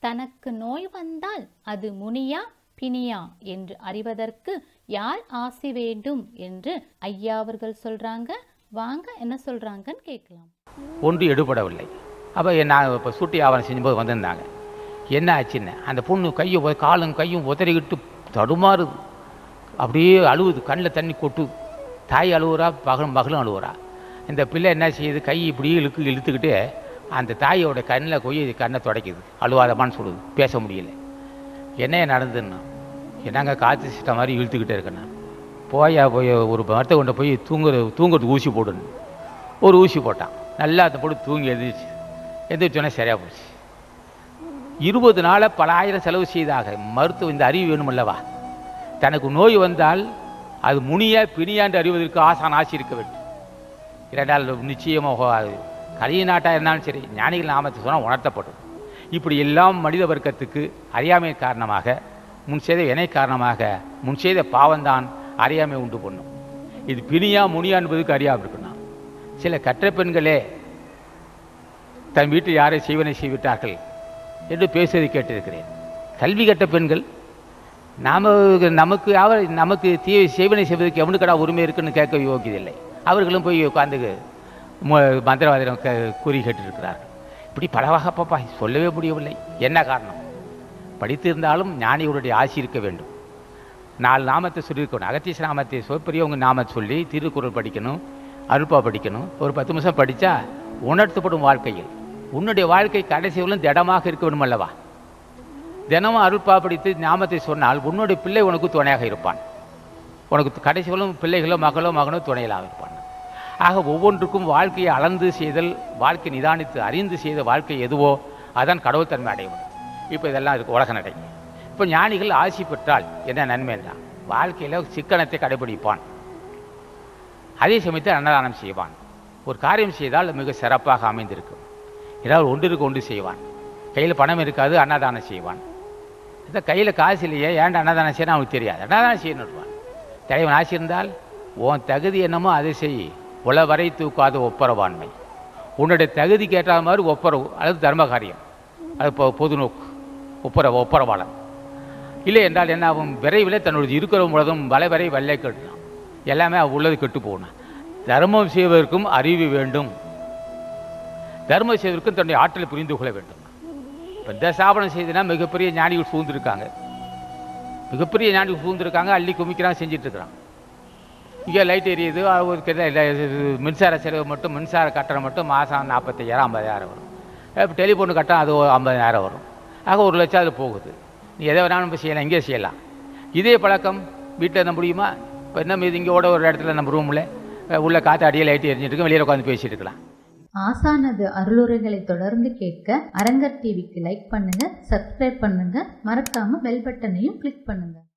தனக்கு நோய் வந்தால் அது முனியா பிணியா என்று அறிவதற்கு யார் ஆசி வேண்டும் என்று ஐயா அவர்கள் சொல்றாங்க வாங்க என்ன சொல்றாங்கன்னு கேட்கலாம் ஒன்று எடுபடவில்லை அப்போ நான் இப்போ சூட்டி ஆவணம் செஞ்சும்போது வந்திருந்தாங்க என்ன ஆச்சுன்னு அந்த பொண்ணு கையை உத- காலும் கையும் உதறிக்கிட்டு தடுமாறுது அப்படியே அழுவுது கண்ணில் தண்ணி கொட்டுது தாய் அழுவுறா மகளும் மகளும் அழுவுறா இந்த பிள்ளை என்ன செய்யுது கை இப்படியே இழுக்கு இழுத்துக்கிட்டு அந்த தாயோட கண்ணில் போய் கண்ணை துடைக்குது அழுவாதமான்னு சொல்லுது பேச முடியல என்ன நடந்ததுன்னா என்னங்க காற்று சிட்ட மாதிரி இழுத்துக்கிட்டே இருக்கேன் நான் போயா போய் ஒரு மரத்தை கொண்டு போய் தூங்குற தூங்குறதுக்கு ஊசி போடுன்னு ஒரு ஊசி போட்டான் நல்லா அந்த போட்டு தூங்கி எழுந்திரிச்சு எந்திரிச்சோன்னே சரியாக போச்சு இருபது நாளை பல ஆயிரம் செலவு செய்தாக மருத்துவம் இந்த அறிவு வேணுமல்லவா தனக்கு நோய் வந்தால் அது முனியா பிணியாண்டு அறிவதற்கு ஆசான் ஆசி இருக்க வேண்டும் இரண்டால் நிச்சயமாக அது கலிய நாட்டாக இருந்தாலும் சரி ஞானிகள் நாமத்தை சொன்னால் உணர்த்தப்படும் இப்படி எல்லாம் மனித வர்க்கத்துக்கு அறியாமை காரணமாக முன் செய்த வினை காரணமாக முன் செய்த பாவம்தான் அறியாமை உண்டு பண்ணும் இது பிணியா முனியா என்பதுக்கு அறியாமல் இருக்கணும் சில கற்ற பெண்களே தன் வீட்டில் யாரை செய்வனை செய்விட்டார்கள் என்று பேசுவதை கேட்டிருக்கிறேன் கல்வி கற்ற பெண்கள் நாம நமக்கு அவர் நமக்கு தீ செய்வனை செய்வதற்கு எவனுக்கடா உரிமை இருக்குன்னு கேட்க யோக்கியதில்லை அவர்களும் போய் உட்காந்து மு- மந்திரவாதிடம் க கூறி கேட்டிருக்கிறார்கள் இப்படி பல வகைப்பா சொல்லவே முடியவில்லை என்ன காரணம் படித்திருந்தாலும் ஞானிகளுடைய ஆசி இருக்க வேண்டும் நாலு நாமத்தை சொல்லியிருக்கணும் அகத்தீச நாமத்தை சொல் பெரியவங்க நாமத்தை சொல்லி திருக்குறள் படிக்கணும் அருப்பா படிக்கணும் ஒரு பத்து நிமிஷம் படித்தா உணர்த்தப்படும் வாழ்க்கையில் உன்னுடைய வாழ்க்கை கடைசியிலும் திடமாக இருக்க வேண்டும் அல்லவா தினமும் அருள்பா படித்து நாமத்தை சொன்னால் உன்னுடைய பிள்ளை உனக்கு துணையாக இருப்பான் உனக்கு கடைசியிலும் பிள்ளைகளோ மகளோ மகனோ துணையிலாக இருப்பான் ஆக ஒவ்வொன்றுக்கும் வாழ்க்கையை அளந்து செய்தல் வாழ்க்கை நிதானித்து அறிந்து செய்த வாழ்க்கை எதுவோ அதான் கடவுள் தன்மை அடையும் இப்போ இதெல்லாம் இருக்கு உலக நடை இப்போ ஞானிகள் ஆசி பெற்றால் என்ன நன்மை என்றால் வாழ்க்கையில் சிக்கனத்தை கடைபிடிப்பான் அதே சமயத்தில் அன்னதானம் செய்வான் ஒரு காரியம் செய்தால் அது மிக சிறப்பாக அமைந்திருக்கும் ஏதாவது ஒன்றிற்கு ஒன்று செய்வான் கையில் பணம் இருக்காது அன்னதானம் செய்வான் இந்த கையில் காசு இல்லையே ஏன்டா அன்னதானம் செய்யணும் அவனுக்கு தெரியாது அன்னதானம் செய்யணும்வான் தலைவன் ஆசி இருந்தால் உன் தகுதி என்னமோ அதை செய் உளவரை தூக்காத ஒப்புரவாண்மை உன்னுடைய தகுதிக்கு ஏற்ற மாதிரி ஒப்புரவு அல்லது தர்ம காரியம் அது பொ பொது நோக்கு ஒப்புரவு ஒப்புரவாளன் இல்லை என்றால் என்ன ஆகும் விரைவில் தன்னுடைய இருக்கிற முழுதும் வலை வரை வெள்ளை கட்டணும் எல்லாமே உள்ளது கெட்டு போகணும் தர்மம் செய்வதற்கும் அறிவு வேண்டும் தர்மம் செய்வதற்கும் தன்னுடைய ஆற்றலை புரிந்து கொள்ள வேண்டும் இப்போ இந்த ஸ்தாபனம் செய்துனா மிகப்பெரிய ஞானிகள் சூழ்ந்திருக்காங்க மிகப்பெரிய ஞானிகள் சூழ்ந்திருக்காங்க அள்ளி குமிக்கிறான் செஞ்சுட்டு இருக்கிறான் இங்கே லைட் எரியுது அது ஒரு கிட்ட இல்ல, இது மின்சார செலவு மட்டும் மின்சார கட்டணம் மட்டும் மாதம் நாற்பத்தையாயிரம் ஐம்பதாயிரம் வரும் இப்போ டெலிஃபோனு கட்டணம் அது ஒரு ஐம்பதாயிரம் வரும் ஆக ஒரு லட்சம் அது போகுது நீ எதை வேணாலும் நம்ம செய்யலாம் இங்கே செய்யலாம் இதே பழக்கம் வீட்டில் இருந்த முடியுமா இப்போ என்ன இது இங்கே ஓட ஒரு இடத்துல நம்ம ரூமில் உள்ள காற்று அடியே லைட் எரிஞ்சிட்டு இருக்கு வெளியில் உட்காந்து பேசிட்டு இருக்கலாம் ஆசானது அருளுரைகளை தொடர்ந்து கேட்க அரங்கர் டிவிக்கு லைக் பண்ணுங்க சப்ஸ்கிரைப் பண்ணுங்க மறக்காம பெல் பட்டனையும் கிளிக் பண்ணுங்க